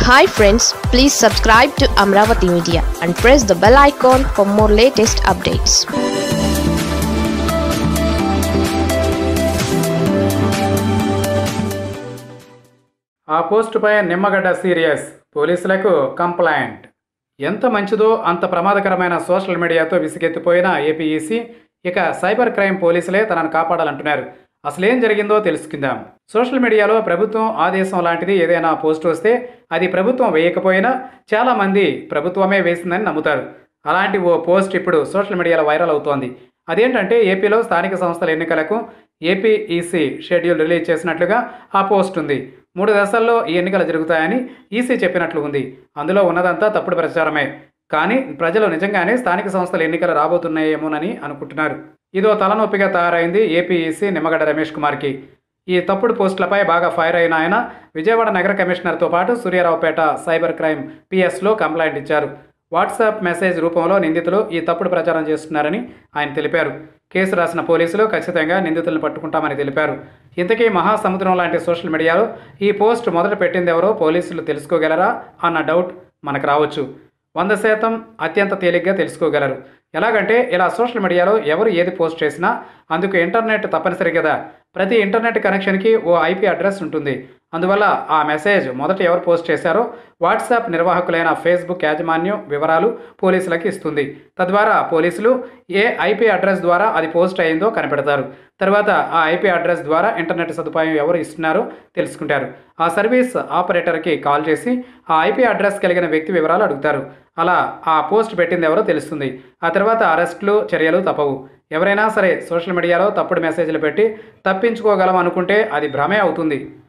hi friends please subscribe to Amaravati media and press the bell icon for more latest updates ఆ పోస్టుపై Nimmagadda serious పోలీసులకు complaint ఎంత మంచిదో అంత ప్రమాదకరమైన సోషల్ మీడియాతో విసిగెత్తిపోయిన ఏపీఈసీ ఇక సైబర్ క్రైమ్ పోలీసులే తనను కాపాడాలంటున్నారు అసలేం జరిగిందో తెలుసుకుందాం సోషల్ మీడియాలో ప్రభుత్వం ఆదేశం లాంటిది ఏదైనా పోస్ట్ వస్తే అది ప్రభుత్వం వేయకపోయినా చాలామంది ప్రభుత్వమే వేసిందని నమ్ముతారు అలాంటి ఓ పోస్ట్ ఇప్పుడు సోషల్ మీడియాలో వైరల్ అవుతోంది అదేంటంటే ఏపీలో స్థానిక సంస్థల ఎన్నికలకు ఏపీఈసీ షెడ్యూల్ రిలీజ్ చేసినట్లుగా ఆ పోస్ట్ ఉంది మూడు దశల్లో ఈ ఎన్నికలు జరుగుతాయని ఈసీ చెప్పినట్లు ఉంది అందులో ఉన్నదంతా తప్పుడు ప్రచారమే కానీ ప్రజలు నిజంగానే స్థానిక సంస్థల ఎన్నికలు రాబోతున్నాయేమోనని అనుకుంటున్నారు ఇదో తలనొప్పిగా తయారైంది ఏపీఈసీ నిమ్మగడ్డ రమేష్ కుమార్కి ఈ తప్పుడు పోస్టులపై బాగా ఫైర్ అయిన ఆయన విజయవాడ నగర కమిషనర్తో పాటు సూర్యారావుపేట సైబర్ క్రైమ్ పిఎస్లో కంప్లైంట్ ఇచ్చారు వాట్సాప్ మెసేజ్ రూపంలో నిందితులు ఈ తప్పుడు ప్రచారం చేస్తున్నారని ఆయన తెలిపారు కేసు రాసిన పోలీసులు ఖచ్చితంగా నిందితులను పట్టుకుంటామని తెలిపారు ఇంతకీ మహాసముద్రం లాంటి సోషల్ మీడియాలో ఈ పోస్ట్ మొదట పెట్టింది ఎవరో పోలీసులు తెలుసుకోగలరా అన్న డౌట్ మనకు రావచ్చు వంద శాతం అత్యంత తేలిగ్గా తెలుసుకోగలరు ఎలాగంటే ఇలా సోషల్ మీడియాలో ఎవరు ఏది పోస్ట్ చేసినా అందుకు ఇంటర్నెట్ తప్పనిసరి కదా ప్రతి ఇంటర్నెట్ కనెక్షన్కి ఓ ఐపీ అడ్రస్ ఉంటుంది అందువల్ల ఆ మెసేజ్ మొదట ఎవరు పోస్ట్ చేశారో వాట్సాప్ నిర్వాహకులైన ఫేస్బుక్ యాజమాన్యం వివరాలు పోలీసులకు ఇస్తుంది తద్వారా పోలీసులు ఏ ఐపీ అడ్రస్ ద్వారా అది పోస్ట్ అయిందో కనిపెడతారు తర్వాత ఆ ఐపీ అడ్రస్ ద్వారా ఇంటర్నెట్ సదుపాయం ఎవరు ఇస్తున్నారో తెలుసుకుంటారు ఆ సర్వీస్ ఆపరేటర్కి కాల్ చేసి ఆ ఐపీ అడ్రస్ కలిగిన వ్యక్తి వివరాలు అడుగుతారు అలా ఆ పోస్ట్ పెట్టింది ఎవరో తెలుస్తుంది ఆ తర్వాత అరెస్టులు చర్యలు తప్పవు ఎవరైనా సరే సోషల్ మీడియాలో తప్పుడు మెసేజ్లు పెట్టి తప్పించుకోగలం అనుకుంటే అది భ్రమే అవుతుంది